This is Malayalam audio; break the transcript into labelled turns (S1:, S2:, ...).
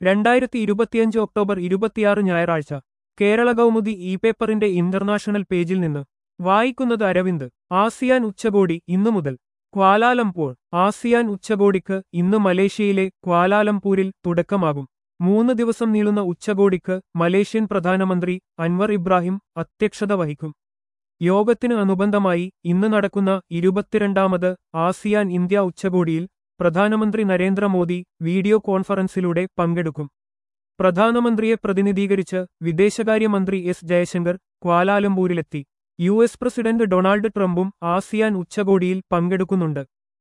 S1: രണ്ടായിരത്തി ഇരുപത്തിയഞ്ച് ഒക്ടോബർ ഇരുപത്തിയാറ് ഞായറാഴ്ച കേരള കൗമുദി ഇ പേപ്പറിന്റെ ഇന്റർനാഷണൽ പേജിൽ നിന്ന് വായിക്കുന്നത് അരവിന്ദ് ആസിയാൻ ഉച്ചകോടി ഇന്നു മുതൽ ക്വാലാലംപൂർ ആസിയാൻ ഉച്ചകോടിക്ക് ഇന്ന് മലേഷ്യയിലെ ക്വാലാലംപൂരിൽ തുടക്കമാകും മൂന്ന് ദിവസം നീളുന്ന ഉച്ചകോടിക്ക് മലേഷ്യൻ പ്രധാനമന്ത്രി അൻവർ ഇബ്രാഹിം അധ്യക്ഷത വഹിക്കും യോഗത്തിന് അനുബന്ധമായി ഇന്ന് നടക്കുന്ന ഇരുപത്തിരണ്ടാമത് ആസിയാൻ ഇന്ത്യ ഉച്ചകോടിയിൽ പ്രധാനമന്ത്രി നരേന്ദ്രമോദി വീഡിയോ കോൺഫറൻസിലൂടെ പങ്കെടുക്കും പ്രധാനമന്ത്രിയെ പ്രതിനിധീകരിച്ച് വിദേശകാര്യമന്ത്രി എസ് ജയശങ്കർ ക്വാലാലംപൂരിലെത്തി യു എസ് പ്രസിഡന്റ് ഡൊണാൾഡ് ട്രംപും ആസിയാൻ ഉച്ചകോടിയിൽ പങ്കെടുക്കുന്നുണ്ട്